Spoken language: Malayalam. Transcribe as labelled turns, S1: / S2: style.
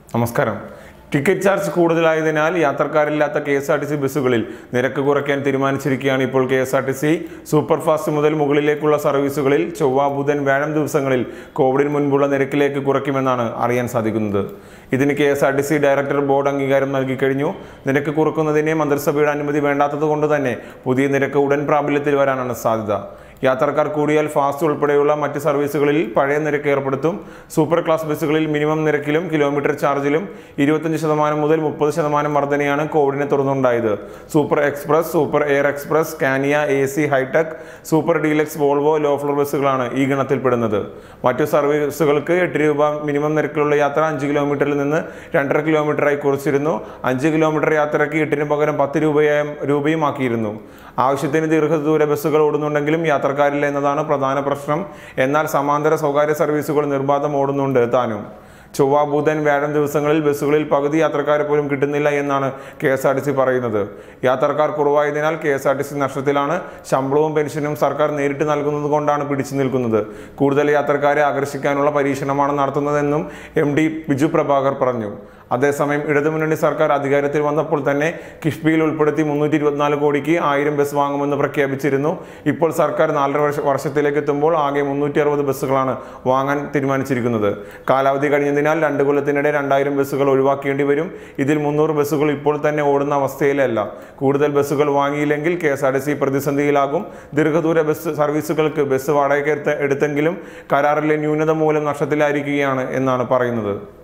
S1: നമസ്കാരം ടിക്കറ്റ് ചാർജ് കൂടുതലായതിനാൽ യാത്രക്കാരില്ലാത്ത K S R T C ബസ്സുകളിൽ നിരക്ക് കുറയ്ക്കാൻ തീരുമാനിച്ചിരിക്കുകയാണ് ഇപ്പോൾ K S R T C super fast മുതൽ മുകളിലേക്കുള്ള സർവീസുകളിൽ ചൊവ്വ ബുധൻ വ്യാഴം ദിവസങ്ങളിൽ കോവിഡിന് മുൻപുള്ള നിരക്കിലേക്ക് കുറയ്ക്കുമെന്നാണ് അറിയാൻ സാധിക്കുന്നത് ഇതിന് K S R T C director board അംഗീകാരം നൽകി കഴിഞ്ഞു നിരക്ക് കുറക്കുന്നതിന് മന്ത്രിസഭയുടെ അനുമതി വേണ്ടാത്തത് കൊണ്ട് തന്നെ പുതിയ നിരക്ക് ഉടൻ പ്രാബല്യത്തിൽ വരാനാണ് സാധ്യത യാത്രക്കാർ കൂടിയാൽ ഫാസ്റ്റ് ഉൾപ്പെടെയുള്ള മറ്റ് സർവീസുകളിൽ പഴയ നിരക്ക് ഏർപ്പെടുത്തും സൂപ്പർ ക്ലാസ് ബസ്സുകളിൽ മിനിമം നിരക്കിലും കിലോമീറ്റർ ചാർജിലും ഇരുപത്തഞ്ച് ശതമാനം മുതൽ മുപ്പത് ശതമാനം വർധനയാണ് കോവിഡിനെ തുടർന്നുണ്ടായത് super express super air express Scania A C hi-tech super deluxe Volvo low floor ബസ്സുകളാണ് ഈ ഗണത്തിൽപ്പെടുന്നത് മറ്റു സർവീസുകൾക്ക് എട്ട് രൂപ മിനിമം നിരക്കിലുള്ള യാത്ര അഞ്ച് കിലോമീറ്ററിൽ നിന്ന് രണ്ടര കിലോമീറ്ററായി കുറച്ചിരുന്നു അഞ്ച് കിലോമീറ്റർ യാത്രയ്ക്ക് എട്ടിന് പകരം പത്ത് രൂപയായും രൂപയും ആക്കിയിരുന്നു ആവശ്യത്തിന് ദീർഘദൂര ബസ്സുകൾ ഓടുന്നുണ്ടെങ്കിലും യാത്രക്കാരില്ല എന്നതാണ് പ്രധാന പ്രശ്നം എന്നാൽ സമാന്തര സ്വകാര്യ സർവീസുകൾ നിർബാധം ഓടുന്നുണ്ട് താനും ചൊവ്വ ബുധൻ വ്യാഴം ദിവസങ്ങളിൽ ബസ്സുകളിൽ പകുതി യാത്രക്കാരെ പോലും കിട്ടുന്നില്ല എന്നാണ് K S R T C പറയുന്നത് യാത്രക്കാർ കുറവായതിനാൽ K S R T C നഷ്ടത്തിലാണ് ശമ്പളവും പെൻഷനും സർക്കാർ നേരിട്ട് നൽകുന്നത് കൊണ്ടാണ് പിടിച്ചു നിൽക്കുന്നത് കൂടുതൽ യാത്രക്കാരെ ആകർഷിക്കാനുള്ള പരീക്ഷണമാണ് നടത്തുന്നതെന്നും എം ഡി ബിജു പ്രഭാകർ പറഞ്ഞു അതേസമയം ഇടതുമുന്നണി സർക്കാർ അധികാരത്തിൽ വന്നപ്പോൾ തന്നെ കിഫ്ബിയിൽ ഉൾപ്പെടുത്തി മുന്നൂറ്റി ഇരുപത്തിനാല് കോടിക്ക് ആയിരം ബസ് വാങ്ങുമെന്ന് പ്രഖ്യാപിച്ചിരുന്നു ഇപ്പോൾ സർക്കാർ നാലര വർഷ വർഷത്തിലേക്ക് എത്തുമ്പോൾ ആകെ മുന്നൂറ്റി അറുപത് ബസ്സുകളാണ് വാങ്ങാൻ തീരുമാനിച്ചിരിക്കുന്നത് കാലാവധി കഴിഞ്ഞതിനാൽ രണ്ട് കൊല്ലത്തിനിടെ രണ്ടായിരം ബസ്സുകൾ ഒഴിവാക്കേണ്ടി വരും ഇതിൽ മുന്നൂറ് ബസ്സുകൾ ഇപ്പോൾ തന്നെ ഓടുന്ന അവസ്ഥയിലല്ല കൂടുതൽ ബസ്സുകൾ വാങ്ങിയില്ലെങ്കിൽ K S R T C പ്രതിസന്ധിയിലാകും ദീർഘദൂര ബസ് സർവീസുകൾക്ക് ബസ് വാടകയ്ക്ക് എടുത്ത- എടുത്തെങ്കിലും കരാറിലെ ന്യൂനത മൂലം നഷ്ടത്തിലായിരിക്കുകയാണ് എന്നാണ് പറയുന്നത്